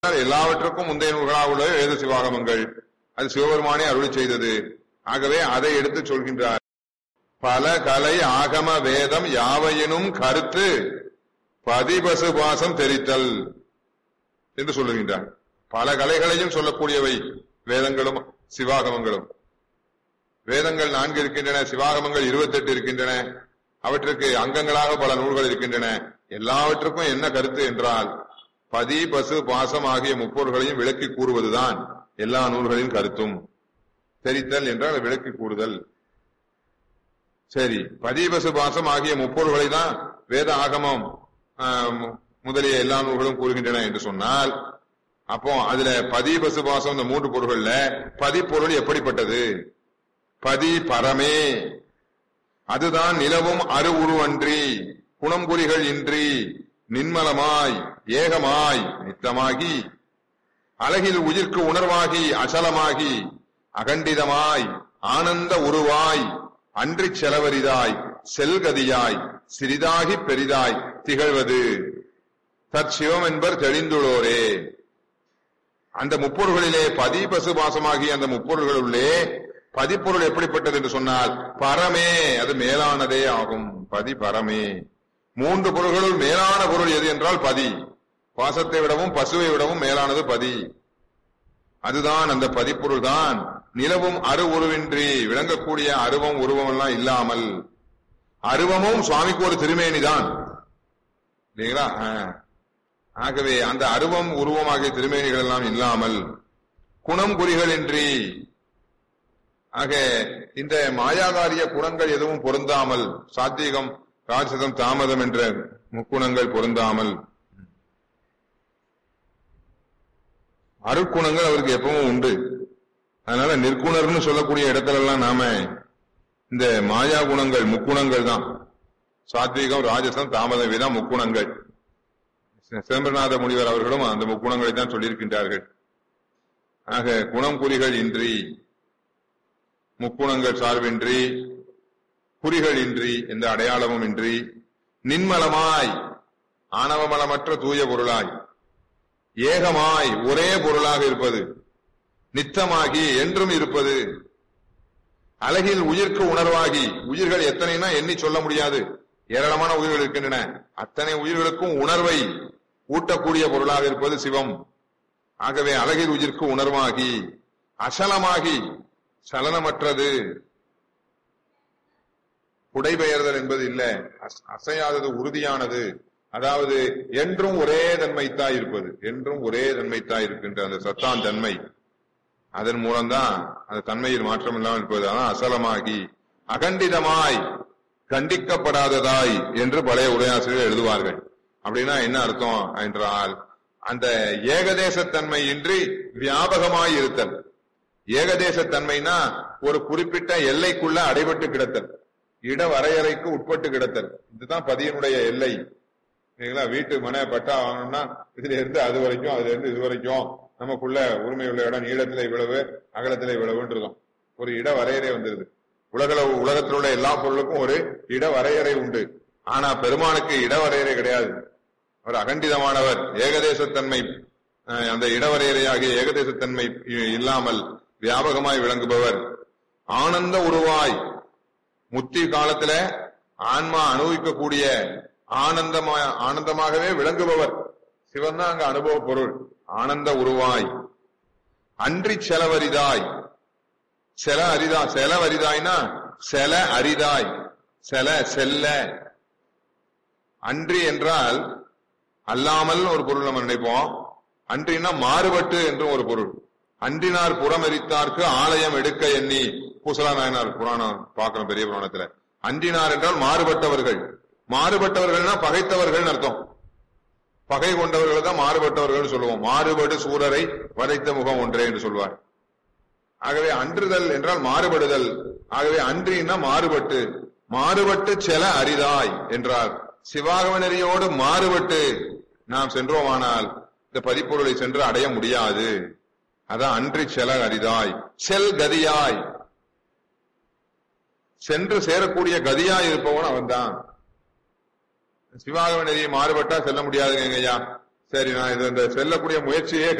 எல்லாவற்றுக்கும் முந்தைய நூல்களாக உள்ள வேத சிவாகமங்கள் அது சிவபெருமானே அருளி செய்தது ஆகவே அதை எடுத்து சொல்கின்றார் பல கலை ஆகம வேதம் யாவையினும் கருத்து பதிபசு பாசம் தெரித்தல் என்று சொல்லுகின்றார் பல கலைகளையும் சொல்லக்கூடியவை வேதங்களும் சிவாகமங்களும் வேதங்கள் நான்கு இருக்கின்றன சிவாகமங்கள் இருபத்தெட்டு இருக்கின்றன அவற்றுக்கு அங்கங்களாக பல நூல்கள் இருக்கின்றன எல்லாவற்றுக்கும் என்ன கருத்து என்றால் பதி பசு பாசம் ஆகிய முப்பொருள்களையும் விளக்கி கூறுவதுதான் எல்லா நூல்களின் கருத்தும் தெரித்தல் என்றால் விளக்கி கூறுதல் சரி பதி பசு பாசம் ஆகிய முப்பொருள்களை தான் வேத ஆகமம் ஆஹ், முதலிய எல்லா நூல்களும் கூறுகின்றன என்று சொன்னால் அப்போ அதுல பதி பசு பாசம் இந்த மூன்று பொருள்கள்ல பதிப்பொருள் எப்படிப்பட்டது பதி பரமே அதுதான் நிலவும் அரு உருவன்றி குணம்புரிகள் இன்றி நின்மலமாய் ஏகமாய் நித்தமாகி அழகில் உயிர்க்கு உணர்வாகி அசலமாகி அகண்டிதமாய் ஆனந்த உருவாய் அன்றிச் செலவரிதாய் செல்கதியாய் சிறிதாகி பெரிதாய் திகழ்வது தற்சிவம் என்பர் தெளிந்துள்ளோரே அந்த முப்பொருள்களிலே பதி பசுபாசமாகிய அந்த முப்பொருள்களுள்ளே பதிப்பொருள் எப்படிப்பட்டது என்று சொன்னால் பரமே அது மேலானதே ஆகும் பதி பரமே மூன்று பொருள்களுள் மேலான பொருள் எது என்றால் பதி பாசத்தை விடவும் பசுவை விடவும் மேலானது பதி அதுதான் அந்த பதிப்பொருள் தான் நிலவும் அரு உருவின்றி விளங்கக்கூடிய அருவம் உருவம் எல்லாம் இல்லாமல் அருவமும் சுவாமிக்கு ஒரு திருமேனி தான் இல்லைங்களா ஆ. ஆகவே அந்த அருவம் உருவமாகிய திருமேனிகள் எல்லாம் இல்லாமல் குணம் குறிகளின்றி ஆக இந்த மாயாகாரிய குணங்கள் எதுவும் பொருந்தாமல் சாத்வீகம் ராட்சதம் தாமதம் என்ற முக்குணங்கள் பொருந்தாமல் அருட்குணங்கள் அவருக்கு எப்பவும் உண்டு அதனால நிற்குணர்னு சொல்லக்கூடிய இடத்துல எல்லாம் நாம இந்த மாயா குணங்கள் முக்குணங்கள் தான் சாத்வீகம் ராஜசம் தாமதம் இவைதான் முக்குணங்கள் சி- சிதம்பரநாத முனிவர் அவர்களும் அந்த முக்குணங்களை தான் சொல்லியிருக்கின்றார்கள் ஆக குணம் குறிகள் இன்றி முக்குணங்கள் சார்பின்றி குறிகள் இன்றி எந்த அடையாளமும் இன்றி நின்மலமாய் ஆணவமலமற்ற தூய பொருளாய் ஏகமாய் ஒரே பொருளாக இருப்பது நித்தமாகி என்றும் இருப்பது அழகில் உயிர்க்கு உணர்வாகி உயிர்கள் எத்தனைனா எண்ணி சொல்ல முடியாது ஏராளமான உயிர்கள் இருக்கின்றன அத்தனை உயிர்களுக்கும் உணர்வை ஊட்டக்கூடிய பொருளாக இருப்பது சிவம் ஆகவே அழகில் உயிர்க்கு உணர்வாகி அசலமாகி சலனமற்றது புடைபெயர்தல் என்பது இல்ல அஸ்- அசையாதது உறுதியானது அதாவது என்றும் ஒரே தன்மைத்தாய் இருப்பது என்றும் ஒரே தன்மைத்தாய் இருக்கின்ற அந்த சத்தான் தன்மை அதன் மூலம்தான் அந்த தன்மையில் மாற்றம் இல்லாமல் இருப்பது அதான் அசலமாகி அகண்டிதமாய் கண்டிக்கப்படாததாய் என்று பழைய உரையாசிரியர் எழுதுவார்கள் அப்படின்னா என்ன அர்த்தம் என்றால் அந்த ஏகதேசத்தன்மை இன்றி வியாபகமாய் இருத்தல் ஏகதேசத்தன்மைனா ஒரு குறிப்பிட்ட எல்லைக்குள்ள அடைபட்டு கிடத்தல் இட வரையறைக்கு உட்பட்டு கிடத்தல் இதுதான் பதியனுடைய எல்லை சரிங்களா வீட்டு மனை பட்டா வாங்கணும்னா இதுல இருந்து அது வரைக்கும் அதுல இருந்து இது வரைக்கும் நமக்குள்ள உரிமை உள்ள இடம் நீளத்துல இவ்வளவு அகலத்துல இவ்வளவுன்றதும் ஒரு இட வரையறை வந்துருது உலகள உலகத்தில் உள்ள எல்லா பொருளுக்கும் ஒரு இட வரையறை உண்டு ஆனா பெருமானுக்கு இட வரையறை கிடையாது அவர் அகண்டிதமானவர் ஏகதேசத்தன்மை அஹ், அந்த இடவரையறையாகிய ஏகதேசத்தன்மை இ- இல்லாமல் வியாபகமாய் விளங்குபவர் ஆனந்த உருவாய் முத்தி காலத்துல ஆன்மா அனுபவிக்கக்கூடிய ஆனந்தமா ஆனந்தமாகவே விளங்குபவர் சிவன் தான் அங்க அனுபவ பொருள் ஆனந்த உருவாய் அன்றி செலவரிதாய் செல அரிதா செலவரிதாய்னா செல அரிதாய் செல செல்ல அன்றி என்றால் அல்லாமல் ஒரு பொருள் நம்ம நினைப்போம் அன்றினா மாறுபட்டு என்றும் ஒரு பொருள் அன்றினார் புறமெரித்தார்க்கு ஆலயம் எடுக்க எண்ணி பூசலா நாயனார் புராணம் பார்க்கிறோம் பெரிய புராணத்துல அன்றினார் என்றால் மாறுபட்டவர்கள் மாறுபட்டவர்கள்னா பகைத்தவர்கள் அர்த்தம் பகை கொண்டவர்கள் தான் மாறுபட்டவர்கள் சொல்லுவோம் மாறுபடு சூரரை வதைத்த முகம் ஒன்றே என்று சொல்வார் ஆகவே அன்றுதல் என்றால் மாறுபடுதல் ஆகவே அன்றினா மாறுபட்டு மாறுபட்டு செல அரிதாய் என்றால் சிவாகம நெறியோடு மாறுபட்டு நாம் சென்றோமானால் இந்த பதிப்பொருளை சென்று அடைய முடியாது அதான் அன்றி செல அரிதாய் செல் கதியாய் சென்று சேரக்கூடிய கதியாய் இருப்பவன் அவன்தான் சிவாகம நெறியை மாறுபட்டா செல்ல முடியாதுங்க ஐயா சரி நான் இது இந்த செல்லக்கூடிய முயற்சியே